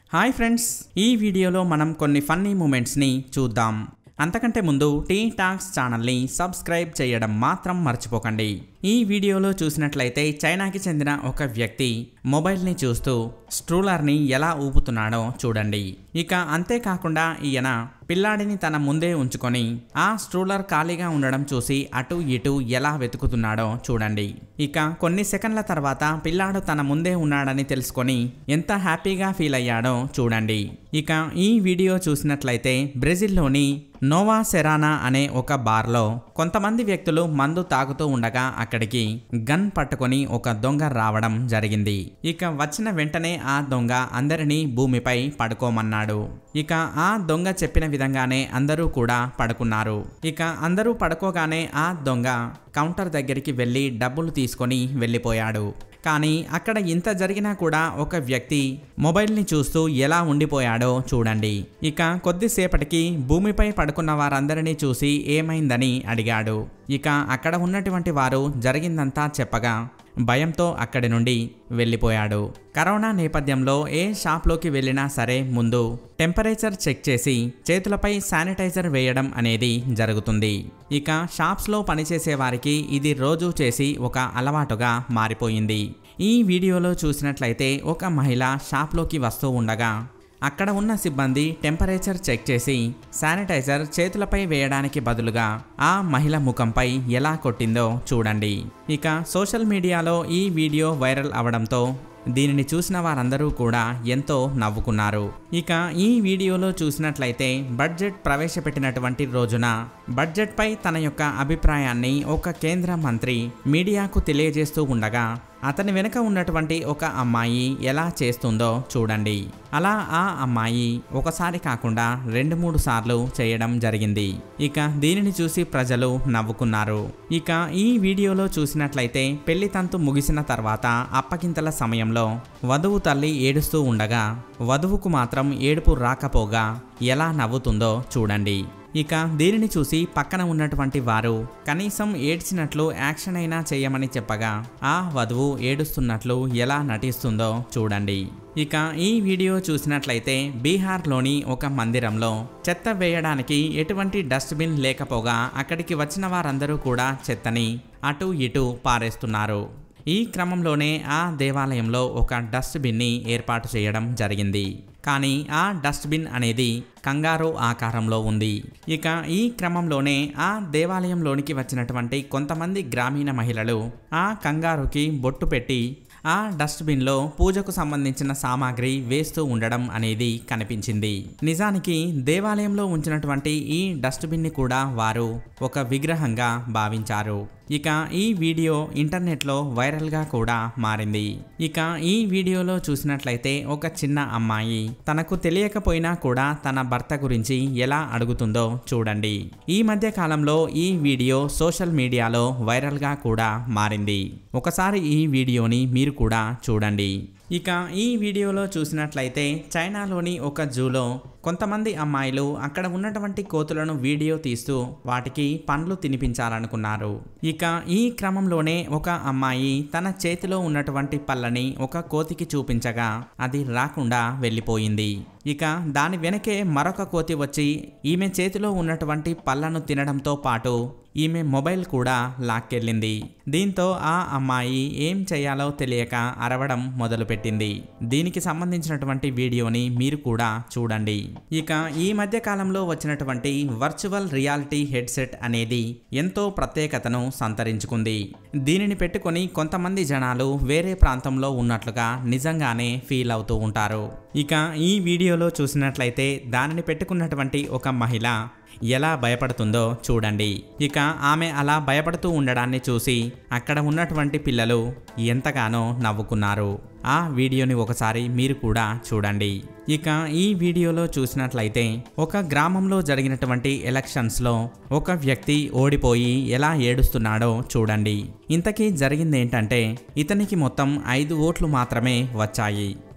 hi friends ఈ వీడియోలో మనం కొన్ని ఫన్నీ మూమెంట్స్ని చూద్దాం అంతకంటే ముందు టీ టాక్స్ ఛానల్ని సబ్స్క్రైబ్ చేయడం మాత్రం మర్చిపోకండి ఈ వీడియోలో చూసినట్లయితే చైనాకి చెందిన ఒక వ్యక్తి మొబైల్ని చూస్తూ స్ట్రూలర్ని ఎలా ఊపుతున్నాడో చూడండి ఇక అంతేకాకుండా ఈయన పిల్లాడిని తన ముందే ఉంచుకొని ఆ స్ట్రూలర్ ఖాళీగా ఉండడం చూసి అటు ఇటు ఎలా వెతుకుతున్నాడో చూడండి ఇక కొన్ని సెకండ్ల తర్వాత పిల్లాడు తన ముందే ఉన్నాడని తెలుసుకొని ఎంత హ్యాపీగా ఫీల్ అయ్యాడో చూడండి ఇక ఈ వీడియో చూసినట్లయితే బ్రెజిల్లోని నోవా సెరానా అనే ఒక బార్లో కొంతమంది వ్యక్తులు మందు తాగుతూ ఉండగా అక్కడికి గన్ పట్టుకొని ఒక దొంగ రావడం జరిగింది ఇక వచ్చిన వెంటనే ఆ దొంగ అందరినీ భూమిపై పడుకోమన్నాడు ఇక ఆ దొంగ చెప్పిన విధంగానే అందరూ కూడా పడుకున్నారు ఇక అందరూ పడుకోగానే ఆ దొంగ కౌంటర్ దగ్గరికి వెళ్ళి డబ్బులు తీసుకొని వెళ్ళిపోయాడు కానీ అక్కడ ఇంత జరిగినా కూడా ఒక వ్యక్తి మొబైల్ని చూస్తూ ఎలా ఉండిపోయాడో చూడండి ఇక కొద్దిసేపటికి భూమిపై పడుకున్న వారందరినీ చూసి ఏమైందని అడిగాడు ఇక అక్కడ ఉన్నటువంటి వారు జరిగిందంతా చెప్పగా భయంతో అక్కడి నుండి వెళ్ళిపోయాడు కరోనా నేపథ్యంలో ఏ షాప్లోకి వెళ్ళినా సరే ముందు టెంపరేచర్ చెక్ చేసి చేతులపై శానిటైజర్ వేయడం అనేది జరుగుతుంది ఇక షాప్స్లో పనిచేసే వారికి ఇది రోజు చేసి ఒక అలవాటుగా మారిపోయింది ఈ వీడియోలో చూసినట్లయితే ఒక మహిళ షాప్లోకి వస్తూ ఉండగా అక్కడ ఉన్న సిబ్బంది టెంపరేచర్ చెక్ చేసి శానిటైజర్ చేతులపై వేయడానికి బదులుగా ఆ మహిళ ముఖంపై ఎలా కొట్టిందో చూడండి ఇక సోషల్ మీడియాలో ఈ వీడియో వైరల్ అవడంతో దీనిని చూసిన వారందరూ కూడా ఎంతో నవ్వుకున్నారు ఇక ఈ వీడియోలో చూసినట్లయితే బడ్జెట్ ప్రవేశపెట్టినటువంటి రోజున బడ్జెట్పై తన యొక్క అభిప్రాయాన్ని ఒక కేంద్ర మంత్రి మీడియాకు తెలియజేస్తూ ఉండగా అతని వెనుక ఉన్నటువంటి ఒక అమ్మాయి ఎలా చేస్తుందో చూడండి అలా ఆ అమ్మాయి ఒకసారి కాకుండా రెండు మూడు సార్లు చేయడం జరిగింది ఇక దీనిని చూసి ప్రజలు నవ్వుకున్నారు ఇక ఈ వీడియోలో చూసినట్లయితే పెళ్లి తంతు ముగిసిన తర్వాత అప్పగింతల సమయంలో వధువు తల్లి ఏడుస్తూ ఉండగా వధువుకు మాత్రం ఏడుపు రాకపోగా ఎలా నవ్వుతుందో చూడండి ఇక దీనిని చూసి పక్కన ఉన్నటువంటి వారు కనీసం ఏడ్చినట్లు యాక్షన్ అయినా చేయమని చెప్పగా ఆ వధువు ఏడుస్తున్నట్లు ఎలా నటిస్తుందో చూడండి ఇక ఈ వీడియో చూసినట్లయితే బీహార్లోని ఒక మందిరంలో చెత్త వేయడానికి ఎటువంటి డస్ట్బిన్ లేకపోగా అక్కడికి వచ్చిన వారందరూ కూడా చెత్తని అటు ఇటు పారేస్తున్నారు ఈ క్రమంలోనే ఆ దేవాలయంలో ఒక డస్ట్బిన్ని ఏర్పాటు చేయడం జరిగింది కానీ ఆ డస్ట్బిన్ అనేది కంగారు ఆకారంలో ఉంది ఇక ఈ క్రమంలోనే ఆ దేవాలయంలోనికి వచ్చినటువంటి కొంతమంది గ్రామీణ మహిళలు ఆ కంగారుకి బొట్టు పెట్టి ఆ డస్ట్బిన్లో పూజకు సంబంధించిన సామాగ్రి వేస్తూ ఉండడం అనేది కనిపించింది నిజానికి దేవాలయంలో ఉంచినటువంటి ఈ డస్ట్బిన్ని కూడా వారు ఒక విగ్రహంగా భావించారు ఇక ఈ వీడియో ఇంటర్నెట్లో వైరల్గా కూడా మారింది ఇక ఈ వీడియోలో చూసినట్లయితే ఒక చిన్న అమ్మాయి తనకు తెలియకపోయినా కూడా తన భర్త గురించి ఎలా అడుగుతుందో చూడండి ఈ మధ్య కాలంలో ఈ వీడియో సోషల్ మీడియాలో వైరల్గా కూడా మారింది ఒకసారి ఈ వీడియోని మీరు కూడా చూడండి ఇక ఈ వీడియోలో చూసినట్లయితే చైనాలోని ఒక జూలో కొంతమంది అమ్మాయిలు అక్కడ ఉన్నటువంటి కోతులను వీడియో తీస్తూ వాటికి పండ్లు తినిపించాలనుకున్నారు ఇక ఈ క్రమంలోనే ఒక అమ్మాయి తన చేతిలో ఉన్నటువంటి పళ్ళని ఒక కోతికి చూపించగా అది రాకుండా వెళ్ళిపోయింది ఇక దాని వెనకే మరొక కోతి వచ్చి ఈమె చేతిలో ఉన్నటువంటి పళ్ళను తినడంతో పాటు ఈమె మొబైల్ కూడా లాక్కెళ్ళింది దీంతో ఆ అమ్మాయి ఏం చేయాలో తెలియక అరవడం మొదలుపెట్టింది దీనికి సంబంధించినటువంటి వీడియోని మీరు కూడా చూడండి ఇక ఈ మధ్య కాలంలో వచ్చినటువంటి వర్చువల్ రియాలిటీ హెడ్సెట్ అనేది ఎంతో ప్రత్యేకతను సంతరించుకుంది దీనిని పెట్టుకొని కొంతమంది జనాలు వేరే ప్రాంతంలో ఉన్నట్లుగా నిజంగానే ఫీల్ అవుతూ ఉంటారు ఇక ఈ వీడియోలో చూసినట్లయితే దానిని పెట్టుకున్నటువంటి ఒక మహిళ ఎలా భయపడుతుందో చూడండి ఇక ఆమె అలా భయపడుతూ ఉండడాన్ని చూసి అక్కడ ఉన్నటువంటి పిల్లలు ఎంతగానో నవ్వుకున్నారు ఆ వీడియోని ఒకసారి మీరు కూడా చూడండి ఇక ఈ వీడియోలో చూసినట్లయితే ఒక గ్రామంలో జరిగినటువంటి ఎలక్షన్స్లో ఒక వ్యక్తి ఓడిపోయి ఎలా ఏడుస్తున్నాడో చూడండి ఇంతకీ జరిగింది ఏంటంటే ఇతనికి మొత్తం ఐదు ఓట్లు మాత్రమే వచ్చాయి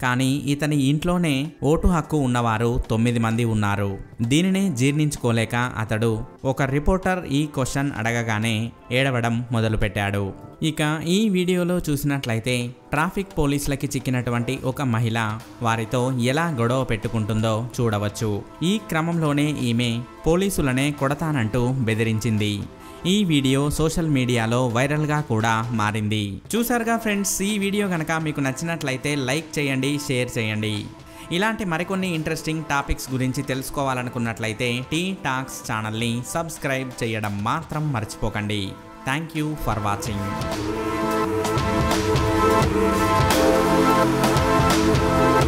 కానీ ఇతని ఇంట్లోనే ఓటు హక్కు ఉన్నవారు తొమ్మిది మంది ఉన్నారు దీనినే జీర్ణించుకోలేక అతడు ఒక రిపోర్టర్ ఈ క్వశ్చన్ అడగగానే ఏడవడం మొదలుపెట్టాడు ఇక ఈ వీడియోలో చూసినట్లయితే ట్రాఫిక్ పోలీసులకి చిక్కినటువంటి ఒక మహిళ వారితో ఎలా గొడవ పెట్టుకుంటుందో చూడవచ్చు ఈ క్రమంలోనే ఈమె పోలీసులనే కొడతానంటూ బెదిరించింది ఈ వీడియో సోషల్ మీడియాలో వైరల్గా కూడా మారింది చూసారుగా ఫ్రెండ్స్ ఈ వీడియో కనుక మీకు నచ్చినట్లయితే లైక్ చేయండి షేర్ చేయండి ఇలాంటి మరికొన్ని ఇంట్రెస్టింగ్ టాపిక్స్ గురించి తెలుసుకోవాలనుకున్నట్లయితే టీ టాక్స్ ఛానల్ని సబ్స్క్రైబ్ చేయడం మాత్రం మర్చిపోకండి థ్యాంక్ యూ ఫర్ వాచింగ్